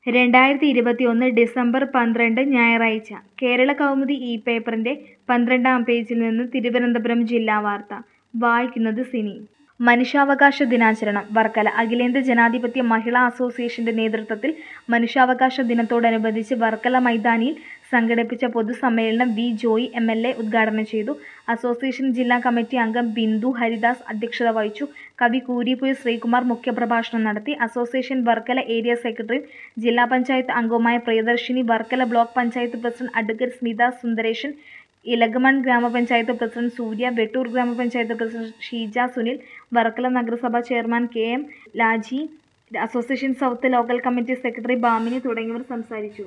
രണ്ടായിരത്തി ഇരുപത്തിയൊന്ന് ഡിസംബർ പന്ത്രണ്ട് ഞായറാഴ്ച കേരള കൗമുദി ഈ പേപ്പറിന്റെ പന്ത്രണ്ടാം പേജിൽ നിന്ന് തിരുവനന്തപുരം ജില്ലാ വാർത്ത വായിക്കുന്നത് സിനി മനുഷ്യാവകാശ ദിനാചരണം വർക്കല അഖിലേന്ത്യാ ജനാധിപത്യ മഹിളാ അസോസിയേഷന്റെ നേതൃത്വത്തിൽ മനുഷ്യാവകാശ ദിനത്തോടനുബന്ധിച്ച് വർക്കല മൈതാനിയിൽ സംഘടിപ്പിച്ച പൊതുസമ്മേളനം V Joy M L A ഉദ്ഘാടനം ചെയ്തു അസോസിയേഷൻ ജില്ലാ കമ്മിറ്റി അംഗം ബിന്ദു ഹരിദാസ് അധ്യക്ഷത വഹിച്ചു കവി കൂരിപ്പുഴ ശ്രീകുമാർ മുഖ്യപ്രഭാഷണം നടത്തി അസോസിയേഷൻ വർക്കല ഏരിയ സെക്രട്ടറിയും ജില്ലാ പഞ്ചായത്ത് അംഗവുമായ Priyadarshini Varkala block panchayat president advocate Smitha Sundaresan Elakamon gramapanchayat president സൂര്യ വെട്ടൂർ ഗ്രാമപഞ്ചായത്ത് പ്രസിഡന്റ് ഷീജ സുനിൽ വർക്കല നഗരസഭ chairman K M Laji association south local committee secretary Bhamini തുടങ്ങിയവർ സംസാരിച്ചു